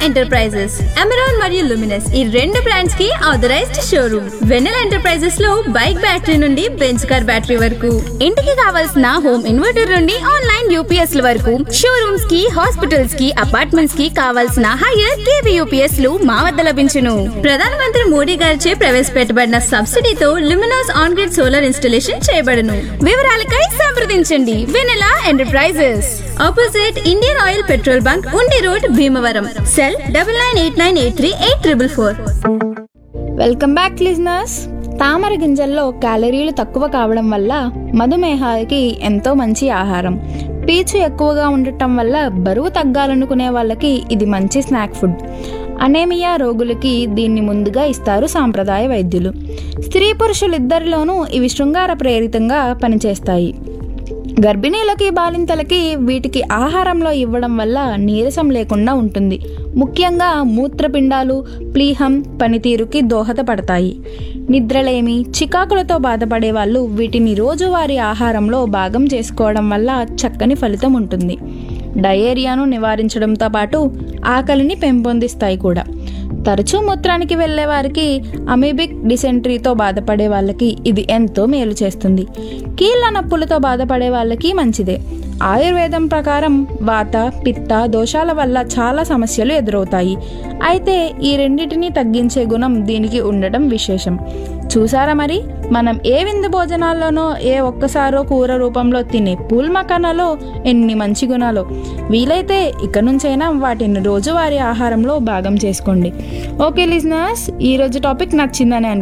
enterprises Amaron మరియు Luminous ఈ రెండు బ్రాండ్స్ కి ఆథరైజ్డ్ షోరూమ్ వెన్నెల ఎంటర్ప్రైజెస్ లో బైక్ బ్యాటరీ నుండి బెంచ్ కార్ బ్యాటరీ వరకు ఇంటికి కావాల్సిన హోమ్ ఇన్వర్టర్ నుండి ఆన్లైన్ యూపీఎస్ ల వరకు షోరూమ్స్ కి హాస్పిటల్స్ కి అపార్ట్మెంట్స్ కి కావాల్సిన హైయర్ కేవీ యూపీఎస్ లు మా వద్ద లభించును ప్రధానమంత్రి మోడీ గారిచే ప్రవేశపెట్టబడిన సబ్సిడీతో Luminous on grid solar installation చేయబడును వివరాలకై సంప్రదించండి Vennela enterprises opposite Indian oil petrol bunk Undi road Bhimavaram cell double nine eight nine eight three eight triple four welcome back listeners తామర గింజల్లో క్యాలరీలు తక్కువ కావడం వల్ల మధుమేహానికి ఎంతో మంచి ఆహారం పీచు ఎక్కువగా ఉండటం వల్ల బరువు తగ్గాలనుకునే వాళ్ళకి ఇది మంచి స్నాక్ ఫుడ్ అనేమియా రోగులకి దీన్ని ముందుగా ఇస్తారు సాంప్రదాయ వైద్యులు స్త్రీ పురుషులిద్దరిలోనూ ఇవి శృంగార ప్రేరితంగా పనిచేస్తాయి గర్భిణీలకి బాలింతలకి వీటికి ఆహారంలో ఇవ్వడం వల్ల నీరసం లేకుండా ఉంటుంది ముఖ్యంగా మూత్రపిండాలు ప్లీహం పనితీరుకి దోహదపడతాయి నిద్రలేమి చికాకులతో బాధపడే వాళ్ళు వీటిని రోజువారీ ఆహారంలో భాగం చేసుకోవడం వల్ల చక్కని ఫలితం ఉంటుంది డయేరియాను నివారించడంతో పాటు ఆకలిని పెంపొందిస్తాయి కూడా తరచూ మూత్రానికి వెళ్ళే వారికి అమీబిక్ డిసెంట్రీతో బాధపడే వాళ్ళకి ఇది ఎంతో మేలు చేస్తుంది కీళ్ళ నొప్పులతో బాధపడే వాళ్ళకి మంచిదే ఆయుర్వేదం ప్రకారం వాత పిత్త దోషాల వల్ల చాలా సమస్యలు ఎదురవుతాయి అయితే ఈ రెండింటినీ తగ్గించే గుణం దీనికి ఉండడం విశేషం చూసారా మరి మనం ఏ విందు భోజనాల్లోనో ఏ ఒక్కసారో కూర రూపంలో తినే పూల్ మకానాలో ఎన్ని మంచి గుణాలు వీలైతే ఇక నుంచైనా వాటిని రోజువారీ ఆహారంలో భాగం చేసుకోండి ఓకే లిజనర్స్ ఈరోజు టాపిక్ నచ్చిందని అనుకుంటున్నాను